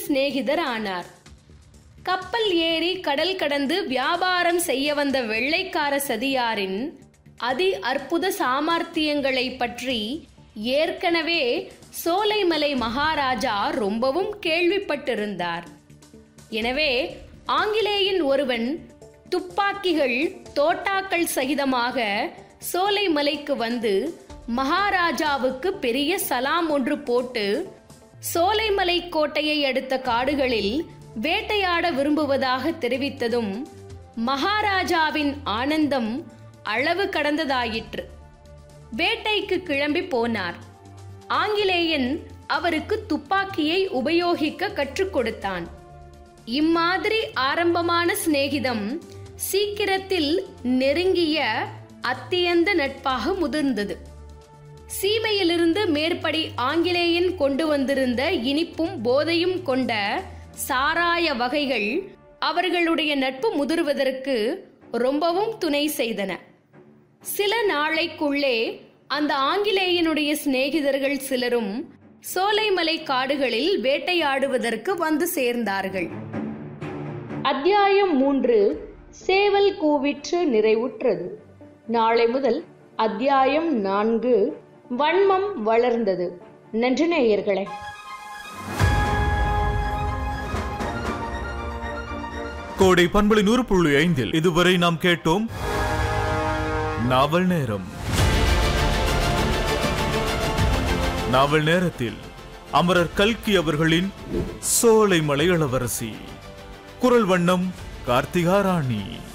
சிநேகிதர் ஆனார் கப்பல் ஏறி கடல் கடந்து வியாபாரம் செய்ய வந்த வெள்ளைக்கார சதியாரின் அதி அற்புத சாமர்த்தியங்களை பற்றி ஏற்கனவே சோலைமலை மகாராஜா ரொம்பவும் கேள்விப்பட்டிருந்தார் எனவே ஆங்கிலேயன் ஒருவன் துப்பாக்கிகள் தோட்டாக்கள் சகிதமாக சோலைமலைக்கு வந்து மகாராஜாவுக்கு பெரிய சலாம் ஒன்று போட்டு சோலைமலை கோட்டையை அடுத்த காடுகளில் வேட்டையாட விரும்புவதாக தெரிவித்ததும் மகாராஜாவின் ஆனந்தம் அளவு கடந்ததாயிற்று வேட்டைக்கு கிளம்பி போனார் ஆங்கிலேயன் அவருக்கு துப்பாக்கியை உபயோகிக்க கற்றுக் கொடுத்தான் இம்மாதிரி ஆரம்பமான சிநேகிதம் சீக்கிரத்தில் நெருங்கிய அத்தியந்த நட்பாக முதிர்ந்தது சீமையிலிருந்து மேற்படி ஆங்கிலேயன் கொண்டு வந்திருந்த இனிப்பும் போதையும் கொண்ட சாராய வகைகள் அவர்களுடைய நட்பு முதிர்வதற்கு ரொம்பவும் துணை செய்தன சில நாளைக்குள்ளே அந்த ஆங்கிலேயனுடைய சிநேகிதர்கள் சிலரும் சோலைமலை காடுகளில் வேட்டையாடுவதற்கு வந்து சேர்ந்தார்கள் அத்தியாயம் மூன்று சேவல் கூவிற்று நிறைவுற்றது நாளை முதல் அத்தியாயம் நான்கு வன்மம் வளர்ந்தது நன்றி நேயர்களே கோடை பண்பலை நூறு புள்ளி ஐந்தில் இதுவரை நாம் கேட்டோம் நாவல் நேரம் நாவல் நேரத்தில் அமரர் கல்கி அவர்களின் சோலைமலை இளவரசி குரல் வண்ணம் கார்த்திகா ராணி